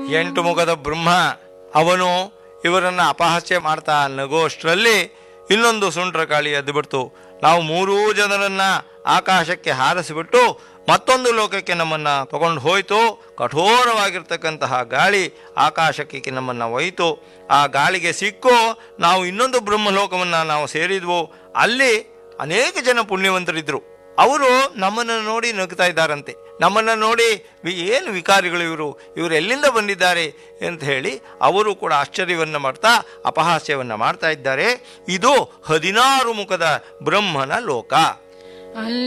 ಎಂಟು ಮುಖದ ಬ್ರಹ್ಮ ಅವನು ಇವರನ್ನ ಅಪಹಾಸ್ಯ ಮಾಡ್ತಾ ನಗೋಷ್ಟರಲ್ಲಿ ಇನ್ನೊಂದು ಸುಂಟ್ರ ಕಾಳಿ ಎದ್ದು ಬಿಡ್ತು ನಾವು ಮೂರೂ ಜನರನ್ನ ಆಕಾಶಕ್ಕೆ ಹಾರಿಸಿಬಿಟ್ಟು ಮತ್ತೊಂದು ಲೋಕಕ್ಕೆ ನಮ್ಮನ್ನ ತಗೊಂಡು ಹೋಯ್ತು ಕಠೋರವಾಗಿರ್ತಕ್ಕಂತಹ ಗಾಳಿ ಆಕಾಶಕ್ಕೆ ನಮ್ಮನ್ನ ಒಯ್ತು ಆ ಗಾಳಿಗೆ ಸಿಕ್ಕು ನಾವು ಇನ್ನೊಂದು ಬ್ರಹ್ಮಲೋಕವನ್ನ ನಾವು ಸೇರಿದ್ವು ಅಲ್ಲಿ ಅನೇಕ ಜನ ಪುಣ್ಯವಂತರಿದ್ರು ಅವರು ನಮ್ಮನ್ನು ನೋಡಿ ನಗ್ತಾ ಇದ್ದಾರಂತೆ ನಮ್ಮನ್ನ ನೋಡಿ ವಿ- ಏನು ವಿಕಾರಿಗಳು ಇವರು ಇವರು ಎಲ್ಲಿಂದ ಬಂದಿದ್ದಾರೆ ಅಂತ ಹೇಳಿ ಅವರು ಕೂಡ ಆಶ್ಚರ್ಯವನ್ನ ಮಾಡ್ತಾ ಅಪಹಾಸ್ಯವನ್ನ ಮಾಡ್ತಾ ಇದ್ದಾರೆ ಇದು ಹದಿನಾರು ಮುಖದ ಬ್ರಹ್ಮನ ಲೋಕ